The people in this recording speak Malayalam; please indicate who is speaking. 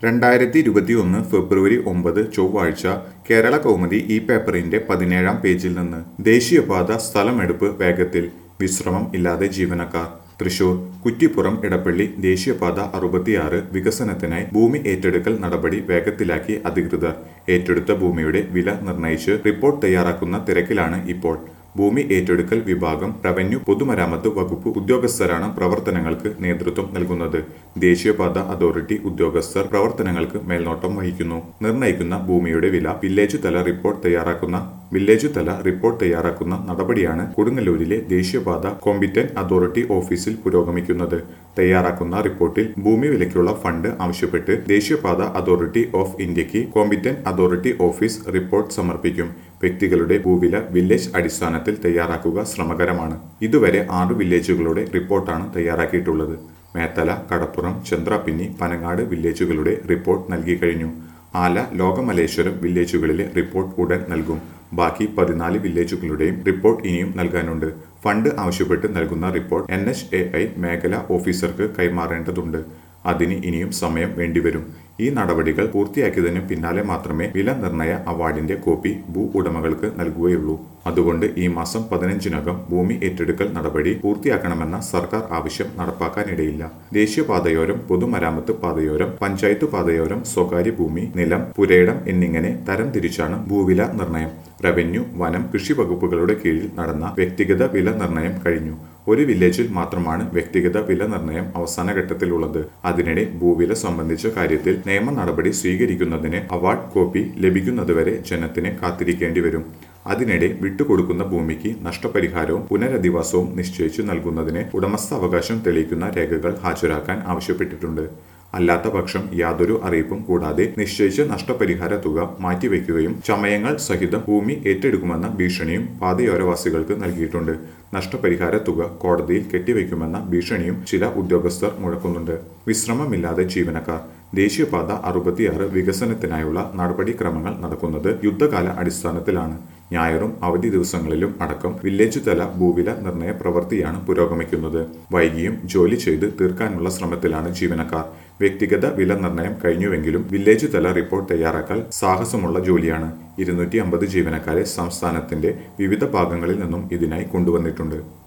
Speaker 1: രണ്ടായിരത്തി ഇരുപത്തിയൊന്ന് ഫെബ്രുവരി ഒമ്പത് ചൊവ്വാഴ്ച കേരള കൗമുദി ഈ പേപ്പറിന്റെ പതിനേഴാം പേജിൽ നിന്ന് ദേശീയപാത സ്ഥലമെടുപ്പ് വേഗത്തിൽ വിശ്രമം ഇല്ലാതെ ജീവനക്കാർ തൃശൂർ കുറ്റിപ്പുറം ഇടപ്പള്ളി ദേശീയപാത അറുപത്തിയാറ് വികസനത്തിനായി ഭൂമി ഏറ്റെടുക്കൽ നടപടി വേഗത്തിലാക്കി അധികൃതർ ഏറ്റെടുത്ത ഭൂമിയുടെ വില നിർണയിച്ച് റിപ്പോർട്ട് തയ്യാറാക്കുന്ന തിരക്കിലാണ് ഇപ്പോൾ ഭൂമി ഏറ്റെടുക്കൽ വിഭാഗം റവന്യൂ പൊതുമരാമത്ത് വകുപ്പ് ഉദ്യോഗസ്ഥരാണ് പ്രവർത്തനങ്ങൾക്ക് നേതൃത്വം നൽകുന്നത് ദേശീയപാത അതോറിറ്റി ഉദ്യോഗസ്ഥർ പ്രവർത്തനങ്ങൾക്ക് മേൽനോട്ടം വഹിക്കുന്നു നിർണയിക്കുന്ന ഭൂമിയുടെ വില വില്ലേജ് തല റിപ്പോർട്ട് തയ്യാറാക്കുന്ന വില്ലേജ് തല റിപ്പോർട്ട് തയ്യാറാക്കുന്ന നടപടിയാണ് കൊടുങ്ങല്ലൂരിലെ ദേശീയപാത കോമ്പിറ്റന്റ് അതോറിറ്റി ഓഫീസിൽ പുരോഗമിക്കുന്നത് തയ്യാറാക്കുന്ന റിപ്പോർട്ടിൽ ഭൂമി വിലയ്ക്കുള്ള ഫണ്ട് ആവശ്യപ്പെട്ട് ദേശീയപാത അതോറിറ്റി ഓഫ് ഇന്ത്യക്ക് കോമ്പിറ്റന്റ് അതോറിറ്റി ഓഫീസ് റിപ്പോർട്ട് സമർപ്പിക്കും വ്യക്തികളുടെ ഭൂവില വില്ലേജ് അടിസ്ഥാനത്തിൽ തയ്യാറാക്കുക ശ്രമകരമാണ് ഇതുവരെ ആറ് വില്ലേജുകളുടെ റിപ്പോർട്ടാണ് തയ്യാറാക്കിയിട്ടുള്ളത് മേത്തല കടപ്പുറം ചന്ദ്രാപിന്നി പനങ്ങാട് വില്ലേജുകളുടെ റിപ്പോർട്ട് നൽകി കഴിഞ്ഞു ആല ലോകമലേശ്വരം വില്ലേജുകളിലെ റിപ്പോർട്ട് ഉടൻ നൽകും ബാക്കി പതിനാല് വില്ലേജുകളുടെയും റിപ്പോർട്ട് ഇനിയും നൽകാനുണ്ട് ഫണ്ട് ആവശ്യപ്പെട്ട് നൽകുന്ന report N H A I മേഖലാ ഓഫീസർക്ക് കൈമാറേണ്ടതുണ്ട് അതിന് ഇനിയും സമയം വേണ്ടിവരും ഈ നടപടികൾ പൂർത്തിയാക്കിയതിന് പിന്നാലെ മാത്രമേ വില നിർണയ അവാർഡിന്റെ കോപ്പി ഭൂ ഉടമകൾക്ക് നൽകുകയുള്ളൂ അതുകൊണ്ട് ഈ മാസം പതിനഞ്ചിനകം ഭൂമി ഏറ്റെടുക്കൽ നടപടി പൂർത്തിയാക്കണമെന്ന സർക്കാർ ആവശ്യം നടപ്പാക്കാനിടയില്ല ദേശീയപാതയോരം പൊതുമരാമത്ത് പാതയോരം പഞ്ചായത്ത് പാതയോരം സ്വകാര്യ ഭൂമി നിലം പുരയിടം എന്നിങ്ങനെ തരംതിരിച്ചാണ് ഭൂവില നിർണയം റവന്യൂ വനം കൃഷി വകുപ്പുകളുടെ കീഴിൽ നടന്ന വ്യക്തിഗത വില നിർണയം കഴിഞ്ഞു ഒരു വില്ലേജിൽ മാത്രമാണ് വ്യക്തിഗത വില നിർണയം അവസാന ഘട്ടത്തിലുള്ളത് അതിനിടെ ഭൂവില സംബന്ധിച്ച കാര്യത്തിൽ നിയമ നടപടി സ്വീകരിക്കുന്നതിന് അവാർഡ് കോപ്പി ലഭിക്കുന്നതുവരെ ജനത്തിന് കാത്തിരിക്കേണ്ടി വരും അതിനിടെ വിട്ടുകൊടുക്കുന്ന ഭൂമിക്ക് നഷ്ടപരിഹാരവും പുനരധിവാസവും നിശ്ചയിച്ചു നൽകുന്നതിന് ഉടമസ്ഥാവകാശം തെളിയിക്കുന്ന രേഖകൾ ഹാജരാക്കാൻ ആവശ്യപ്പെട്ടിട്ടുണ്ട് അല്ലാത്ത പക്ഷം യാതൊരു അറിയിപ്പും കൂടാതെ നിശ്ചയിച്ച നഷ്ടപരിഹാര തുക മാറ്റിവെക്കുകയും ചമയങ്ങൾ സഹിതം ഭൂമി ഏറ്റെടുക്കുമെന്ന ഭീഷണിയും പാതയോരവാസികൾക്ക് നൽകിയിട്ടുണ്ട് നഷ്ടപരിഹാര തുക കോടതിയിൽ കെട്ടിവെക്കുമെന്ന ഭീഷണിയും ചില ഉദ്യോഗസ്ഥർ മുഴക്കുന്നുണ്ട് വിശ്രമമില്ലാതെ ജീവനക്കാർ ദേശീയപാത അറുപത്തിയാറ് വികസനത്തിനായുള്ള നടപടിക്രമങ്ങൾ നടക്കുന്നത് യുദ്ധകാല അടിസ്ഥാനത്തിലാണ് ഞായറും അവധി ദിവസങ്ങളിലും അടക്കം വില്ലേജ് തല ഭൂവില നിർണയ പ്രവൃത്തിയാണ് പുരോഗമിക്കുന്നത് വൈകിയും ജോലി ചെയ്ത് തീർക്കാനുള്ള ശ്രമത്തിലാണ് ജീവനക്കാർ വ്യക്തിഗത വില നിർണയം കഴിഞ്ഞുവെങ്കിലും വില്ലേജ് തല റിപ്പോർട്ട് തയ്യാറാക്കൽ സാഹസമുള്ള ജോലിയാണ് ഇരുന്നൂറ്റി അമ്പത് ജീവനക്കാരെ സംസ്ഥാനത്തിന്റെ വിവിധ ഭാഗങ്ങളിൽ നിന്നും ഇതിനായി കൊണ്ടുവന്നിട്ടുണ്ട്